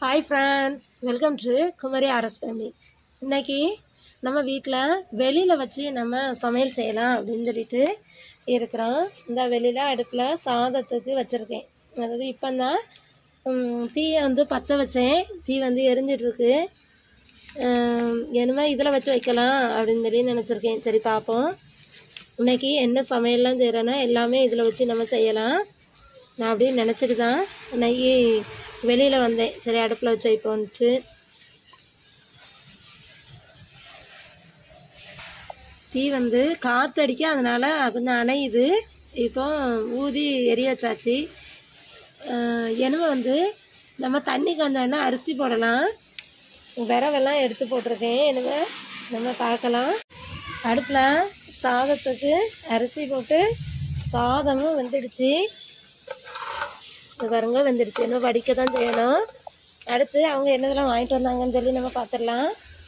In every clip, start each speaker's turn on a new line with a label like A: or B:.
A: hi friends welcome to Kumari RS family இன்னைக்கு நம்ம வீட்டில் வெளியில் வச்சு நம்ம சமையல் செய்யலாம் அப்படின்னு சொல்லிட்டு இருக்கிறோம் இந்த வெளியில் அடுப்பில் சாதத்துக்கு வச்சுருக்கேன் அதாவது இப்போ தான் தீயை வந்து பற்ற வச்சேன் தீ வந்து எரிஞ்சிட்ருக்கு என்னமே இதில் வச்சு வைக்கலாம் அப்படின்னு சொல்லி நினச்சிருக்கேன் சரி பார்ப்போம் இன்னைக்கு என்ன சமையல்லாம் செய்கிறேன்னா எல்லாமே இதில் வச்சு நம்ம செய்யலாம் நான் அப்படியே நினச்சிட்டு தான் இன்னைக்கு வெளியில் வந்தேன் சரி அடுப்பில் வச்சு வைப்போன்ட்டு தீ வந்து காற்றடிக்க அதனால் கொஞ்சம் அணையுது இப்போ ஊதி எரிய வச்சாச்சு எனுமை வந்து நம்ம தண்ணி காஞ்சோன்னா அரிசி போடலாம் விரவெல்லாம் எடுத்து போட்டிருக்கேன் இனிமே நம்ம பார்க்கலாம் அடுப்பில் சாதத்துக்கு அரிசி போட்டு சாதமும் வெந்துடுச்சு இது பாருங்க வெந்துடுச்சு இன்னும் வடிக்க தான் செய்யணும் அடுத்து அவங்க என்னதெல்லாம் வாங்கிட்டு வந்தாங்கன்னு சொல்லி நம்ம பார்த்துடலாம்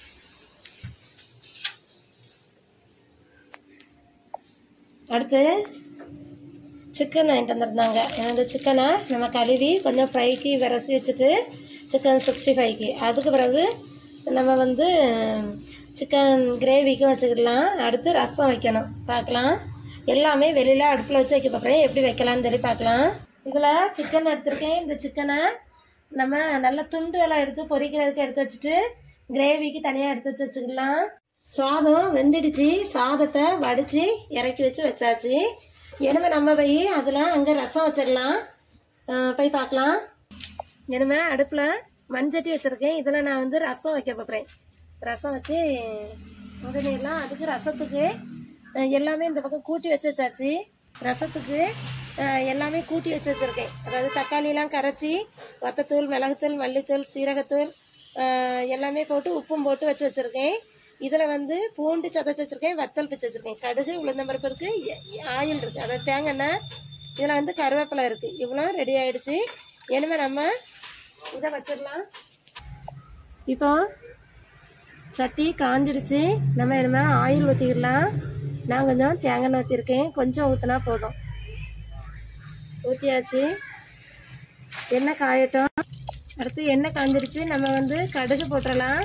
A: அடுத்து சிக்கன் வாங்கிட்டு வந்திருந்தாங்க அந்த சிக்கனை நம்ம கழுவி கொஞ்சம் ஃப்ரைக்கு விரசி வச்சுட்டு சிக்கன் சிக்ஸ்டி ஃபைவ்க்கு அதுக்கு பிறகு நம்ம வந்து சிக்கன் கிரேவிக்கும் வச்சுக்கிடலாம் அடுத்து ரசம் வைக்கணும் பார்க்கலாம் எல்லாமே வெளியில் அடுப்பில் வச்சு வைக்க பார்க்குறேன் எப்படி வைக்கலாம்னு சொல்லி பார்க்கலாம் இதில் சிக்கன் எடுத்திருக்கேன் இந்த சிக்கனை நம்ம நல்லா துண்டு எல்லாம் எடுத்து பொரிக்கிறதுக்கு எடுத்து வச்சுட்டு கிரேவிக்கு தனியாக எடுத்து வச்சு வச்சுக்கலாம் சாதம் வெந்துடுச்சு சாதத்தை வடித்து இறக்கி வச்சு வச்சாச்சு எனவே நம்ம போய் அதில் அங்கே ரசம் வச்சிடலாம் அஹ் போய் பார்க்கலாம் இனிமே அடுப்பில் மண்சட்டி வச்சுருக்கேன் இதில் நான் வந்து ரசம் வைக்க போகிறேன் ரசம் வச்சு உடனேலாம் அதுக்கு ரசத்துக்கு அஹ் எல்லாமே இந்த பக்கம் கூட்டி வச்சு வச்சாச்சு ரசத்துக்கு அஹ் எல்லாமே கூட்டி வச்சு வச்சுருக்கேன் அதாவது தக்காளியெல்லாம் கரைச்சி வத்தத்தூள் மிளகுத்தூள் மல்லித்தூள் சீரகத்தூள் அஹ் எல்லாமே போட்டு உப்பும் போட்டு வச்சு வச்சுருக்கேன் இதில் வந்து பூண்டு சதைச்சி வச்சுருக்கேன் வத்தல் பிச்சு வச்சுருக்கேன் கடுகு உளுந்தம்பருப்பு இருக்குது ஆயில் இருக்குது அதாவது தேங்காய் எண்ணெய் இதில் வந்து கருவேப்பிலை இருக்குது இவ்வளோ ரெடி ஆயிடுச்சு இனிமேல் நம்ம இதை வச்சிடலாம் இப்போ சட்டி காஞ்சிடுச்சு நம்ம இனிமேல் ஆயில் ஊற்றிக்கிடலாம் நான் கொஞ்சம் தேங்காய் எண்ணெய் ஊற்றிருக்கேன் கொஞ்சம் ஊற்றினா போதும் ஊற்றியாச்சு எண்ணெய் காயட்டும் அடுத்து எண்ணெய் காஞ்சிடுச்சு நம்ம வந்து கடுகு போட்டுடலாம்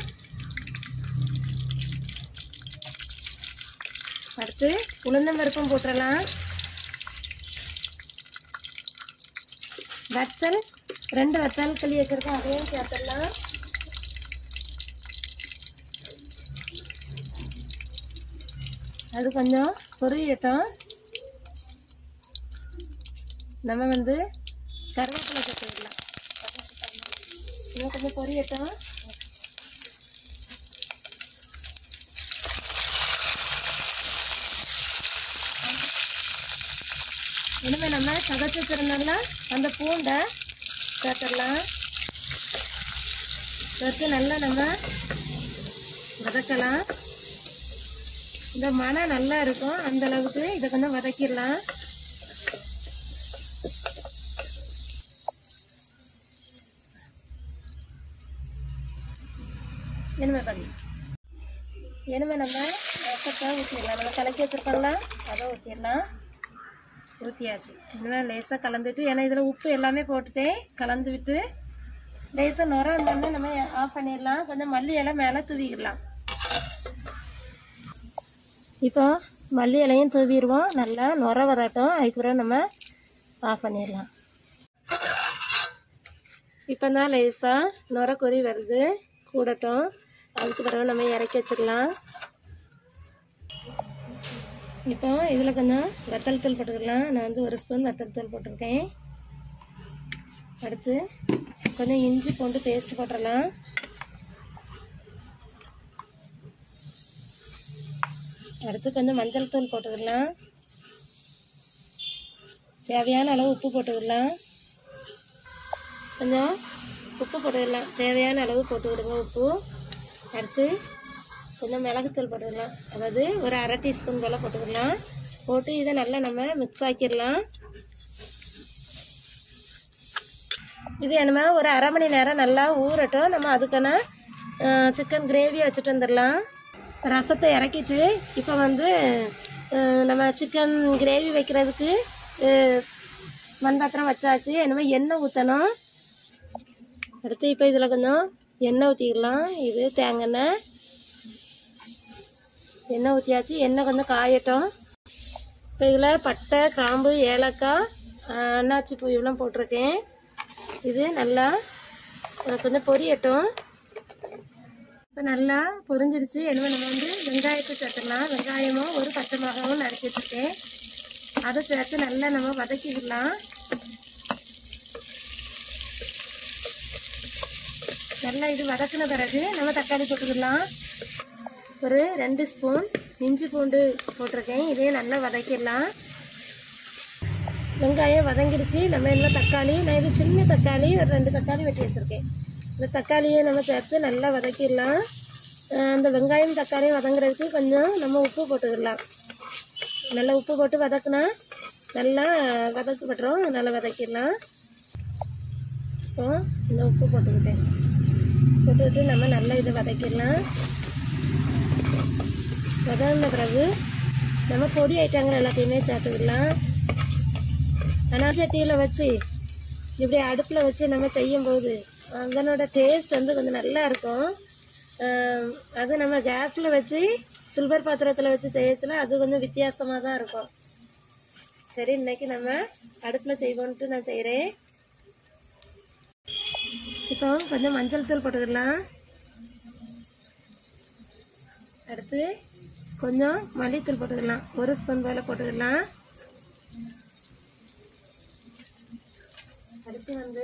A: அடுத்து உளுந்தம் பருப்பும் போட்டுடலாம் வத்தல் ரெண்டு வத்தல் கிளி வச்சிருக்கோம் அதையும் சேர்த்துடலாம் அது கொஞ்சம் பொரியட்டும் நம்ம வந்து கருவேப்பிலை சேர்த்துக்கலாம் இன்னும் கொஞ்சம் பொரியட்டும் இனிமேல் நம்ம சதைச்சி வச்சிருந்தோம்னா அந்த பூண்டை சேர்த்துடலாம் சேர்த்து நல்லா நம்ம வதக்கலாம் இந்த மனம் நல்லா இருக்கும் அந்த அளவுக்கு இதை கொஞ்சம் வதக்கிடலாம் இனிமே பண்ணி இனிமே நம்ம ரசத்தை ஊற்றிடலாம் நம்ம கலக்கி வச்சுருக்கோம்ல அதை ஊற்றிடலாம் ஊற்றியாச்சு இனிமேல் லேசாக கலந்துட்டு ஏன்னா இதில் உப்பு எல்லாமே போட்டுட்டேன் கலந்து விட்டு லேசாக நுர வந்தோடனே நம்ம ஆஃப் பண்ணிடலாம் கொஞ்சம் மல்லி இலை மேலே தூவிக்கிடலாம் இப்போ மல்லி இலையும் தூவிடுவோம் நல்லா நுர வரட்டும் அதுக்கப்புறம் நம்ம ஆஃப் பண்ணிடலாம் இப்போ தான் லேசாக நுர கொதி வருது கூடட்டும் அதுக்கு பிறகு நம்ம இறக்கி வச்சிடலாம் இப்போ இதில் கொஞ்சம் வத்தல் தூள் போட்டுக்கலாம் நான் வந்து ஒரு ஸ்பூன் வத்தல் தூள் போட்டிருக்கேன் அடுத்து கொஞ்சம் இஞ்சி பூண்டு பேஸ்ட் போட்டுடலாம் அடுத்து கொஞ்சம் மஞ்சள் தூள் போட்டுக்கலாம் தேவையான அளவு உப்பு போட்டுக்கலாம் கொஞ்சம் உப்பு போட்டுக்கலாம் தேவையான அளவு போட்டு விடுங்க உப்பு அடுத்து கொஞ்சம் மிளகுத்தூள் போட்டுக்கலாம் அதாவது ஒரு அரை டீஸ்பூன் போல் போட்டுக்கலாம் போட்டு இதை நல்லா நம்ம மிக்ஸ் ஆக்கிடலாம் இது என்னமா ஒரு அரை மணி நேரம் நல்லா ஊறட்டும் நம்ம அதுக்கான சிக்கன் கிரேவி வச்சுட்டு வந்துடலாம் ரசத்தை இறக்கிட்டு இப்போ வந்து அஹ், நம்ம சிக்கன் கிரேவி வைக்கிறதுக்கு அஹ், மண்பாத்திரம் வச்சாச்சு என்னமோ எண்ணெய் ஊற்றணும் அடுத்து இப்போ இதில் கொஞ்சம் எண்ணெய் ஊற்றிக்கலாம் இது தேங்காய் எண்ணெய் எண்ணெய் ஊற்றியாச்சு எண்ணெய் கொஞ்சம் காயட்டும் இப்போ இதில் பட்டை கிராம்பு ஏலக்காய் ஆஹ், அன்னாச்சி பூ இவ்வளோ போட்டிருக்கேன் இது நல்லா அஹ், கொஞ்சம் பொரியட்டும் இப்போ நல்லா பொரிஞ்சிடுச்சு எனவே நம்ம வந்து வெங்காயத்தை சேர்த்துக்கலாம் வெங்காயமும் ஒரு பச்சை மிளகாவும் நறுக்கி வச்சுருக்கேன் அதை சேர்த்து நல்லா நம்ம வதக்கிக்கலாம் நல்லா இது வதக்கின பிறகு நம்ம தக்காளி போட்டுக்கலாம் ஒரு ரெண்டு ஸ்பூன் இஞ்சி பூண்டு போட்டிருக்கேன் இதையும் நல்லா வதக்கிடலாம் வெங்காயம் வதங்கிடுச்சு நம்ம என்ன தக்காளி நான் இது சின்ன தக்காளி ஒரு ரெண்டு தக்காளி வெட்டி வச்சுருக்கேன் இந்த தக்காளியை நம்ம சேர்த்து நல்லா வதக்கிடலாம் அஹ் அந்த வெங்காயம் தக்காளியும் வதங்குறதுக்கு கொஞ்சம் நம்ம உப்பு போட்டுக்கலாம் நல்லா உப்பு போட்டு வதக்குனா நல்லா வதக்கப்பட்டுரும் நல்லா வதக்கிடலாம் இப்போ இந்த உப்பு போட்டுக்கிட்டேன் போட்டுக்கிட்டு நம்ம நல்லா இதை வதக்கிடலாம் வதங்கின பிறகு நம்ம பொடி ஐட்டங்கள் எல்லாத்தையுமே சேர்த்துக்கலாம் ஆனால் சட்டியில் வச்சு இப்படி அடுப்பில் வச்சு நம்ம செய்யும்போது அதனோட டேஸ்ட் வந்து கொஞ்சம் நல்லா இருக்கும் ஆம், அது நம்ம கேஸில் வச்சு சில்வர் பாத்திரத்தில் வச்சு செய்யச்சுல அது கொஞ்சம் வித்தியாசமாக தான் இருக்கும் சரி இன்னைக்கு நம்ம அடுப்பில் செய்வோன்ட்டு நான் செய்கிறேன் இப்போ கொஞ்சம் மஞ்சள் தூள் போட்டுக்கலாம் அடுத்து கொஞ்சம் மல்லித்தூள் போட்டுக்கலாம் ஒரு ஸ்பூன் போல் போட்டுக்கலாம் அடுத்து வந்து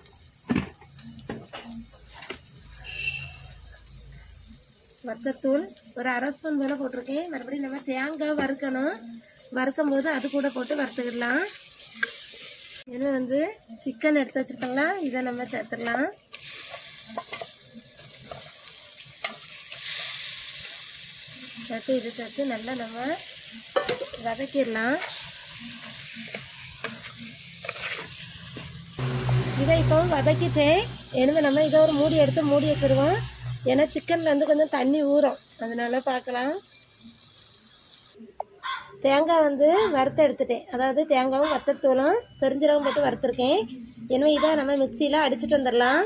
A: வத்தத்தூள் ஒரு அரை ஸ்பூன் போல் போட்டிருக்கேன் மறுபடியும் நம்ம தேங்காய் வறுக்கணும் வறுக்கும் போது அது கூட போட்டு வறுத்துக்கிடலாம் எனவே வந்து சிக்கன் எடுத்து வச்சிருக்கோம்ல இதை நம்ம சேர்த்துடலாம் சேர்த்து இது சேர்த்து நல்லா நம்ம வதக்கிடலாம் இதை இப்போ வதக்கிட்டேன் எனவே நம்ம இதை ஒரு மூடி எடுத்து மூடி வச்சிருவோம் ஏன்னா சிக்கனில் வந்து கொஞ்சம் தண்ணி ஊறும் அதனால பார்க்கலாம் தேங்காய் வந்து வறுத்து எடுத்துட்டேன் அதாவது தேங்காயும் வத்தத்தூளும் பெருஞ்சீரகம் போட்டு வறுத்துருக்கேன் எனவே இதை நம்ம மிக்சியில் அடிச்சிட்டு வந்துடலாம்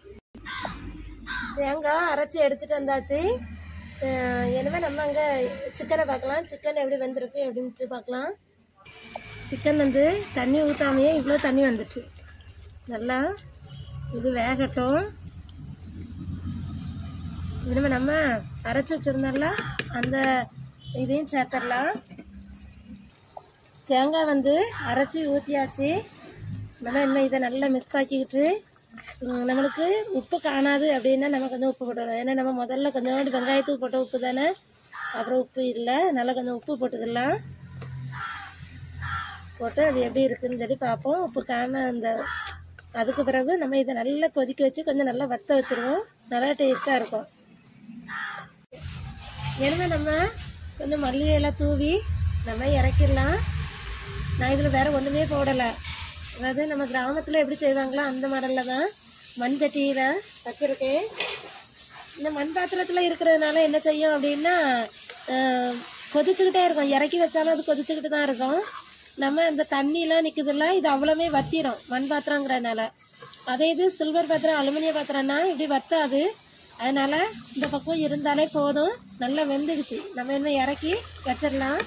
A: தேங்காய் அரைச்சி எடுத்துட்டு வந்தாச்சு அஹ் எனவே நம்ம அங்கே சிக்கனை பார்க்கலாம் சிக்கன் எப்படி வெந்திருக்கு அப்படின்ட்டு பார்க்கலாம் சிக்கன் வந்து தண்ணி ஊற்றாமையே இவ்வளோ தண்ணி வந்துட்டு நல்லா இது வேகட்டும் இனிமே நம்ம அரைச்சி வச்சுருந்தோம்ல அந்த இதையும் சேர்த்துடலாம் தேங்காய் வந்து அரைச்சி ஊற்றியாச்சு நம்ம இன்னும் இதை நல்லா மிக்ஸ் ஆக்கிக்கிட்டு உம், நம்மளுக்கு உப்பு காணாது அப்படின்னா நம்ம கொஞ்சம் உப்பு போட்டுக்கலாம் ஏன்னா நம்ம முதல்ல கொஞ்சோண்டு வெங்காயத்துக்கு போட்ட உப்பு தானே அப்புறம் உப்பு இல்லை நல்லா கொஞ்சம் உப்பு போட்டுக்கலாம் போட்டு அது எப்படி இருக்குன்னு சொல்லி பார்ப்போம் உப்பு காண அந்த அதுக்கு பிறகு நம்ம இதை நல்லா கொதிக்க வச்சு கொஞ்சம் நல்லா வத்த வச்சுருவோம் நல்லா டேஸ்ட்டாக இருக்கும் எனவே நம்ம கொஞ்சம் மல்லி எல்லாம் தூவி நம்ம இறக்கிடலாம் நான் இதில் வேற ஒன்றுமே போடலை அதாவது நம்ம கிராமத்தில் எப்படி செய்வாங்களோ அந்த மாடலில் தான் மண் சட்டியில் வச்சுருக்கேன் இந்த மண் பாத்திரத்தில் இருக்கிறதுனால என்ன செய்யும் அப்படின்னா ஆஹ், கொதிச்சுக்கிட்டே இருக்கும் இறக்கி வச்சாலும் அது கொதிச்சுக்கிட்டு தான் இருக்கும் நம்ம இந்த தண்ணியெலாம் நிற்குதுல்ல இது அவ்வளோமே வத்திரும் மண் பாத்திரங்கிறதுனால அதே இது சில்வர் பாத்திரம் அலுமினிய பாத்திரம்னா இப்படி வத்தாது அதனால இந்த பக்கம் இருந்தாலே போதும் நல்லா வெந்துடுச்சு நம்ம என்ன இறக்கி வச்சிடலாம்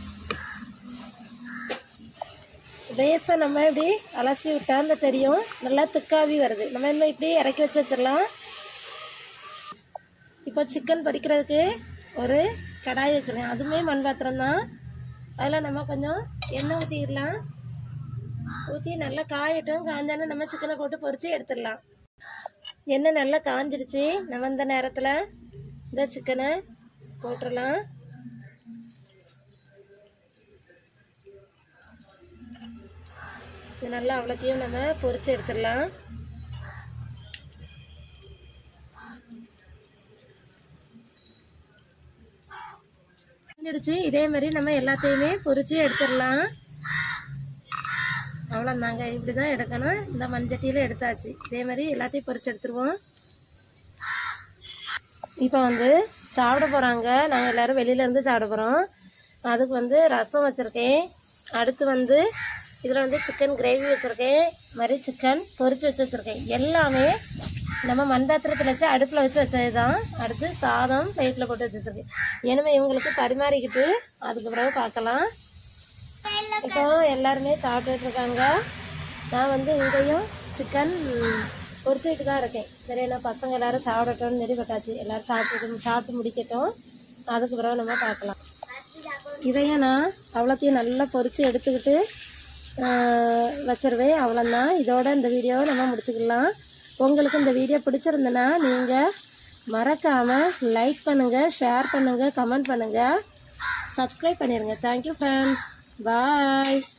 A: லேசாக நம்ம இப்படி அலசி விட்டா அந்த தெரியும் நல்லா திக்காவி வருது நம்ம என்ன இப்படி இறக்கி வச்சு வச்சிடலாம் இப்போ சிக்கன் பொரிக்கிறதுக்கு ஒரு கடாய் வச்சுருக்கேன் அதுவுமே மண் பாத்திரம் தான் அதில் நம்ம கொஞ்சம் எண்ணெய் ஊற்றிக்கிடலாம் ஊற்றி நல்லா காயட்டும் காஞ்சானே நம்ம சிக்கனை போட்டு பொரிச்சு எடுத்துடலாம் எண்ணெய் நல்லா காஞ்சிடுச்சு நம்ம இந்த நேரத்தில் இந்த சிக்கனை போட்டுடலாம் இது நல்லா அவ்வளோத்தையும் நம்ம பொரிச்சு எடுத்துடலாம் காஞ்சிடுச்சு இதே மாதிரி நம்ம எல்லாத்தையுமே பொரிச்சு எடுத்துடலாம் அவ்வளோந்தாங்க இப்படி தான் எடுக்கணும் இந்த மண்சட்டியில் எடுத்தாச்சு இதே மாதிரி எல்லாத்தையும் பொரிச்சு எடுத்துருவோம் இப்போ வந்து சாப்பிட போகிறாங்க நாங்கள் எல்லோரும் வெளியிலேருந்து சாப்பிட போகிறோம் அதுக்கு வந்து ரசம் வச்சுருக்கேன் அடுத்து வந்து இதில் வந்து சிக்கன் கிரேவி வச்சுருக்கேன் மாதிரி சிக்கன் பொரிச்சு வச்சு வச்சுருக்கேன் எல்லாமே நம்ம மண்பாத்திரத்தில் வச்சு அடுப்பில் வச்சு வச்சது தான் அடுத்து சாதம் பிளேட்டில் போட்டு வச்சு வச்சிருக்கு இனிமே இவங்களுக்கு பரிமாறிக்கிட்டு அதுக்கு பிறகு பார்க்கலாம் இப்போ எல்லாருமே சாப்பிட்டுட்டு இருக்காங்க நான் வந்து இங்கேயும் சிக்கன் பொரிச்சுக்கிட்டு தான் இருக்கேன் சரி என்ன பசங்க எல்லாரும் சாப்பிடட்டும்னு சொல்லி பட்டாச்சு எல்லாரும் சாப்பிட்டு சாப்பிட்டு முடிக்கட்டும் அதுக்கு பிறகு நம்ம பார்க்கலாம் இதையும் நான் அவ்வளோத்தையும் நல்லா பொரித்து எடுத்துக்கிட்டு ஆஹ், வச்சிருவேன் அவ்வளோதான் இதோட இந்த வீடியோவை நம்ம முடிச்சுக்கலாம் உங்களுக்கு இந்த வீடியோ பிடிச்சிருந்ததுன்னா நீங்கள் மறக்காமல் லைக் பண்ணுங்கள் ஷேர் பண்ணுங்கள் கமெண்ட் பண்ணுங்கள் சப்ஸ்கிரைப் பண்ணிடுங்க தேங்க்யூ ஃப்ரெண்ட்ஸ் பாய்